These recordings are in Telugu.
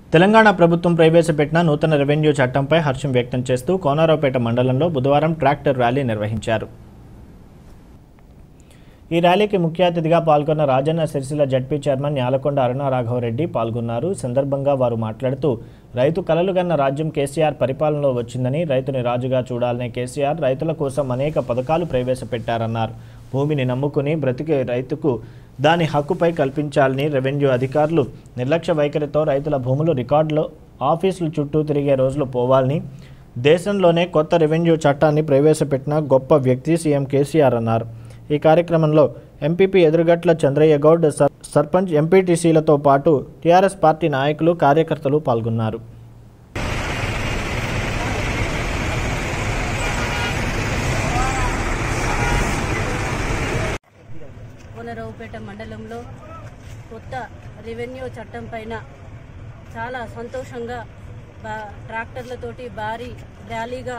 తెలంగాణ ప్రభుత్వం ప్రవేశపెట్టిన నూతన రెవెన్యూ చట్టంపై హర్షం వ్యక్తం చేస్తూ కోనారావుపేట మండలంలో బుధవారం ట్రాక్టర్ ర్యాలీ నిర్వహించారు ఈ ర్యాలీకి ముఖ్య అతిథిగా పాల్గొన్న రాజన్న సిరిసిల్ల జడ్పీ చైర్మన్ న్యాలకొండ అరుణ రాఘవరెడ్డి పాల్గొన్నారు ఈ సందర్భంగా వారు మాట్లాడుతూ రైతు కలలుగన్న రాజ్యం కేసీఆర్ పరిపాలనలో వచ్చిందని రైతుని రాజుగా చూడాలనే కేసీఆర్ రైతుల కోసం అనేక పథకాలు ప్రవేశపెట్టారన్నారు భూమిని నమ్ముకుని బ్రతికే రైతుకు దాని హక్కుపై కల్పించాలని రెవెన్యూ అధికారులు నిర్లక్ష్య వైఖరితో రైతుల భూములు రికార్డులో ఆఫీసులు చుట్టూ తిరిగే రోజులు పోవాలని దేశంలోనే కొత్త రెవెన్యూ చట్టాన్ని ప్రవేశపెట్టిన గొప్ప వ్యక్తి సీఎం కేసీఆర్ అన్నారు ఈ కార్యక్రమంలో ఎంపీపీ ఎదురుగట్ల చంద్రయ్య గౌడ్ సర్ సర్పంచ్ ఎంపీటీసీలతో పాటు టీఆర్ఎస్ పార్టీ నాయకులు కార్యకర్తలు పాల్గొన్నారు కోనరావుపేట మండలంలో కొత్త రెవెన్యూ చట్టం పైన చాలా సంతోషంగా బా ట్రాక్టర్లతోటి భారీ ర్యాలీగా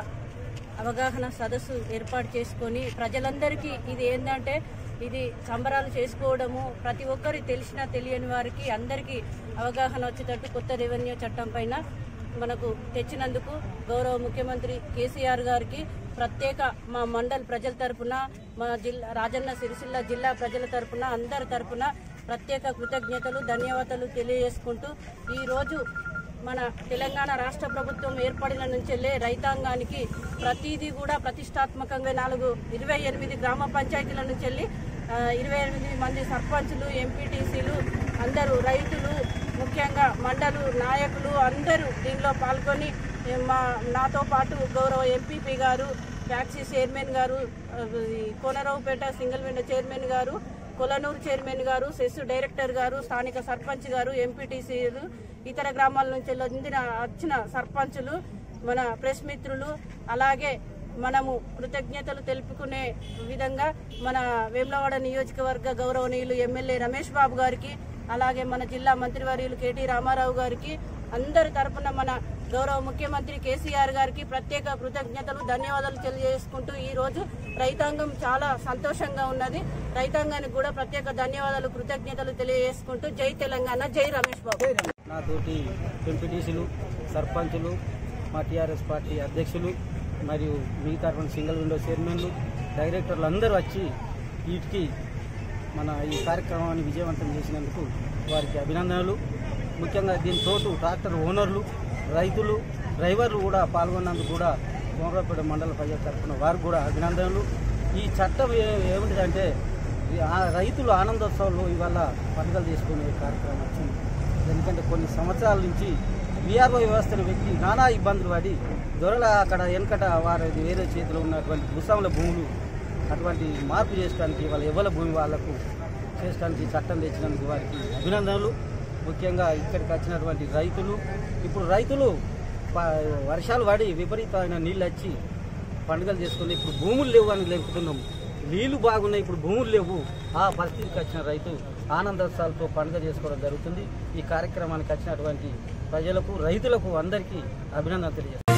అవగాహన సదస్సు ఏర్పాటు చేసుకొని ప్రజలందరికీ ఇది ఏంటంటే ఇది సంబరాలు చేసుకోవడము ప్రతి ఒక్కరి తెలిసినా తెలియని వారికి అందరికీ అవగాహన వచ్చేటట్టు కొత్త రెవెన్యూ చట్టం పైన మనకు తెచ్చినందుకు గౌరవ ముఖ్యమంత్రి కేసీఆర్ గారికి ప్రత్యేక మా మండల్ ప్రజల తరపున మా జిల్లా రాజన్న సిరిసిల్ల జిల్లా ప్రజల తరపున అందరి తరపున ప్రత్యేక కృతజ్ఞతలు ధన్యవాదాలు తెలియజేసుకుంటూ ఈరోజు మన తెలంగాణ రాష్ట్ర ప్రభుత్వం ఏర్పడిన నుంచెల్లే రైతాంగానికి ప్రతిదీ కూడా ప్రతిష్టాత్మకంగా నాలుగు ఇరవై ఎనిమిది గ్రామ పంచాయతీల నుంచి వెళ్ళి ఆ, ఇరవై ఎనిమిది మంది సర్పంచులు ఎంపీటీసీలు అందరూ రైతులు ముఖ్యంగా మండలు నాయకులు అందరూ దీనిలో పాల్గొని ఏ, మా నాతో పాటు గౌరవ ఎంపీపీ గారు ట్యాక్సీ చైర్మన్ గారు ఆ, ఈ కోనరావుపేట సింగిల్ విండో చైర్మన్ గారు కొలనూరు చైర్మన్ గారు సెస్ డైరెక్టర్ గారు స్థానిక సర్పంచ్ గారు ఎంపీటీసీలు ఇతర గ్రామాల నుంచి వచ్చిన వచ్చిన సర్పంచులు మన ప్రెస్ మిత్రులు అలాగే మనము కృతజ్ఞతలు తెలుపుకునే విధంగా మన వేములవాడ నియోజకవర్గ గౌరవనీయులు ఎమ్మెల్యే రమేష్ బాబు గారికి అలాగే మన జిల్లా మంత్రివర్యులు కేటీ రామారావు గారికి అందరి తరపున మన గౌరవ ముఖ్యమంత్రి కేసీఆర్ గారికి ప్రత్యేక కృతజ్ఞతలు ధన్యవాదాలు తెలియజేసుకుంటూ ఈ రోజు రైతాంగం చాలా సంతోషంగా ఉన్నది రైతాంగానికి కూడా ప్రత్యేక ధన్యవాదాలు కృతజ్ఞతలు తెలియజేసుకుంటూ జై తెలంగాణ జై రమేష్ బాబు నాతోటి ఎంపీటీసీలు సర్పంచులు మా టీఆర్ఎస్ పార్టీ అధ్యక్షులు మరియు మిగతా అటువంటి సింగిల్ విండో చైర్మన్లు డైరెక్టర్లు అందరూ వచ్చి వీటికి మన ఈ కార్యక్రమాన్ని విజయవంతం చేసినందుకు వారికి అభినందనలు ముఖ్యంగా దీని తోటు ట్రాక్టర్ ఓనర్లు రైతులు డ్రైవర్లు కూడా పాల్గొన్నందుకు కూడా కోమరాపేట మండల ప్రజల తరఫున వారికి కూడా అభినందనలు ఈ చట్టం ఏ- ఏమిటిదంటే ఈ ఆ రైతులు ఆనందోత్సవాలు ఇవాళ పండుగలు చేసుకునే కార్యక్రమం వచ్చింది ఎందుకంటే కొన్ని సంవత్సరాల నుంచి విఆర్ఓ వ్యవస్థను వ్యక్తి నానా ఇబ్బందులు పడి దొరల అక్కడ వెనకట వారి వేరే చేతిలో ఉన్నటువంటి భూస్వాముల భూములు అటువంటి మార్పు చేయడానికి వాళ్ళ ఎవల భూమి వాళ్లకు చేయడానికి చట్టం తెచ్చినందుకు వారికి అభినందనలు ముఖ్యంగా ఇక్కడికి వచ్చినటువంటి రైతులు ఇప్పుడు రైతులు ప- వర్షాలు పడి విపరీతమైన నీళ్ళు వచ్చి పండుగలు చేసుకుని ఇప్పుడు భూములు లేవు అని లేపుతున్నాం నీళ్లు బాగున్నాయి ఇప్పుడు భూములు లేవు ఆ పరిస్థితికి వచ్చిన రైతు ఆనందోత్సవాలతో పండుగ చేసుకోవడం జరుగుతుంది ఈ కార్యక్రమానికి వచ్చినటువంటి ప్రజలకు రైతులకు అందరికీ అభినందన తెలియజేస్తాను